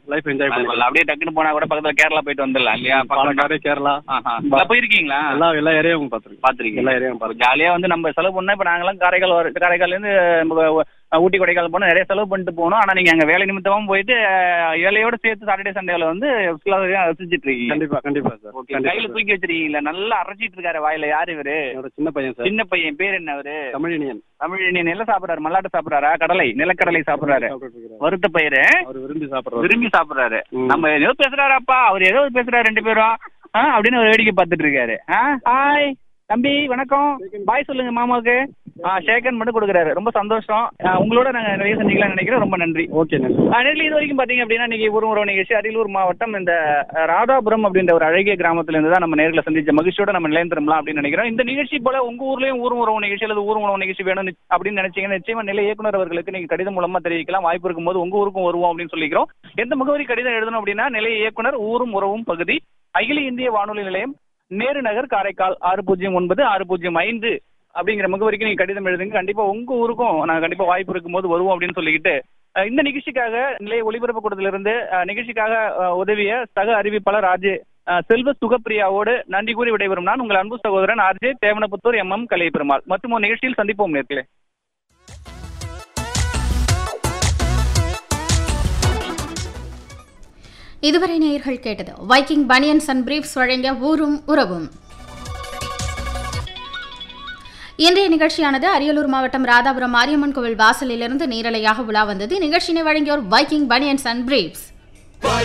Life enjoy பண்ணலாம் பரவாயில்ல. அப்படியே டக்குன்னு போனா கூட பக்கத்துல கேரளா போயிட்டு வந்துடலாம் இல்லையா பக்கத்துல பாலக்காடு கேரளா ஆஹா. எல்லாம் போயிருக்கீங்களா எல்லா எல்லா ஏரியாவும் பார்த்துருக்கேன் பாத்திருக்கீங்க எல்லா ஏரியாவும் பார்த்துருக்கேன் ஜாலியா வந்து நம்ம செலவு பண்ணா இப்ப நாங்கெல்லாம் காரைக்கால் வர காரைக்கால்ல இருந்து நம்ம அஹ், ஊட்டி கொடைக்கால் போனா நிறைய செலவு பண்ணிட்டு போனோம் ஆனா நீங்க அங்க வேலை நிமித்தமா போயிட்டு அஹ், வேலையோட சேர்த்து சாட்டர்டே சண்டேல வந்து full ஆ ரசிச்சிட்டு இருக்கீங்க கண்டிப்பா கண்டிப்பா சார் ஓகே கையில தூக்கி வச்சிருக்கீங்களா நல்லா அரைச்சிட்டு இருக்காரு வாயில யாரு இவரு என்னோட சின்ன பையன் சார் சின்ன பையன் பேர் என்ன அவரு தமிழினியன் தமிழ் நீ நெல்ல சாப்பிடுறாரு மல்லாட்டு சாப்பிடுறாரா கடலை நிலக்கடலை சாப்பிடுறாரு சாப்பிட்டுட்டு இருக்காரு. வறுத்த பயிறு அவர் விரும்பி சாப்பிடுறாரு விரும்பி சாப்பிடுறாரு ம். நம்ம ஏதோ பேசுறாராப்பா அவர் ஏதோ பேசுறாரு ரெண்டு பேரும் ஆ அப்படின்னு ஒரு வேடிக்கை பார்த்துட்டு இருக்காரு ஆ ஹாய் தம்பி வணக்கம் பாய் சொல்லுங்க மாமாவுக்கு ஆ ஷேக்கன் மட்டும் கொடுக்குறாரு ரொம்ப சந்தோஷம் ஆ, உங்களோட நாங்க நிறைய சந்திக்கலாம் நினைக்கிறோம் ரொம்ப நன்றி ஓகே நன்றி ஆ, நேரில் இது வரைக்கும் பாத்தீங்க அப்படின்னா இன்னைக்கு ஒரு உறவு நிகழ்ச்சி அரியலூர் மாவட்டம் இந்த அஹ், ராதாபுரம் அப்படின்ற ஒரு அழகிய கிராமத்துல இருந்து தான் நம்ம நேர்ல சந்திச்ச மகிழ்ச்சியோட நம்ம நிலையம் திரும்பலாம் அப்படின்னு நினைக்கிறோம் இந்த நிகழ்ச்சி போல உங்க ஊர்லயும் ஊர் உறவு நிகழ்ச்சி அல்லது ஊர் உறவு நிகழ்ச்சி வேணும் அப்படின்னு நினைச்சீங்கன்னா நிச்சயமா நிலை இயக்குனர் அவர்களுக்கு நீங்க கடிதம் மூலமா தெரிவிக்கலாம் வாய்ப்பு இருக்கும்போது உங்க ஊருக்கும் வருவோம் அப்படின்னு சொல்லிக்கிறோம் எந்த முகவரி கடிதம் எழுதணும் அப்படின்னா நிலைய இயக்குனர் ஊரும் உறவும் பகுதி அகில இந்திய வானொலி நிலையம் நேரு நகர் காரைக்கால் ஆறு பூஜ்ஜியம் ஒன்பது ஆறு பூஜ்ஜியம் ஐந்து அப்படிங்கிற முகவரிக்கு நீங்க கடிதம் எழுதுங்க கண்டிப்பா உங்க ஊருக்கும் நான் கண்டிப்பா வாய்ப்பு இருக்கும்போது வருவோம் அப்படின்னு சொல்லிக்கிட்டு அஹ், இந்த நிகழ்ச்சிக்காக நிலைய ஒளிபரப்பு கூடத்திலிருந்து அஹ், நிகழ்ச்சிக்காக அஹ், உதவிய சக அறிவிப்பாளர் ஆர்ஜே அஹ், செல்வ சுகப்பிரியாவோடு நன்றி கூறி விடைபெறும் நான் உங்கள் அன்பு சகோதரன் RJ Devanaputhur M M Kalai Perumal மற்றும் ஒரு நிகழ்ச்சியில் சந்திப்போம் நேர்களே இதுவரை நேயர்கள் கேட்டது வைக்கிங் பனியன்ஸ் அண்ட் பிரீஃப்ஸ் வழங்கிய ஊரும் உறவும் இன்றைய நிகழ்ச்சியானது அரியலூர் மாவட்டம் ராதாபுரம் மாரியம்மன் கோவில் வாசலிலிருந்து நேரலையாக உலா வந்தது நிகழ்ச்சியினை வழங்கியோர் வைக்கிங் பனியன்ஸ் அண்ட் பிரீஃப்ஸ்